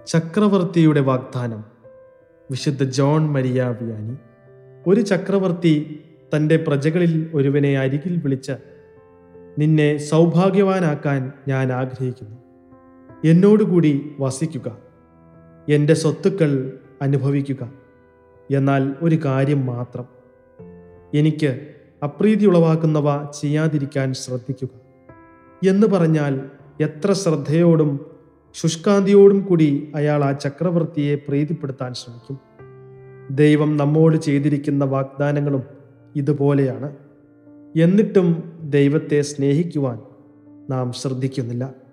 ചക്രവർത്തിയുടെ വാഗ്ദാനം വിശുദ്ധ ജോൺ മരിയ വിയാനി ഒരു ചക്രവർത്തി തൻ്റെ പ്രജകളിൽ ഒരുവനെ അരികിൽ വിളിച്ച് നിന്നെ സൗഭാഗ്യവാനാക്കാൻ ഞാൻ ആഗ്രഹിക്കുന്നു എന്നോടുകൂടി വസിക്കുക എൻ്റെ സ്വത്തുക്കൾ അനുഭവിക്കുക എന്നാൽ ഒരു കാര്യം മാത്രം എനിക്ക് അപ്രീതി ഉളവാക്കുന്നവ ചെയ്യാതിരിക്കാൻ ശ്രദ്ധിക്കുക എന്ന് പറഞ്ഞാൽ എത്ര ശ്രദ്ധയോടും ശുഷ്കാന്തിയോടും കൂടി അയാൾ ആ ചക്രവർത്തിയെ പ്രീതിപ്പെടുത്താൻ ശ്രമിക്കും ദൈവം നമ്മോട് ചെയ്തിരിക്കുന്ന വാഗ്ദാനങ്ങളും ഇതുപോലെയാണ് എന്നിട്ടും ദൈവത്തെ സ്നേഹിക്കുവാൻ നാം ശ്രദ്ധിക്കുന്നില്ല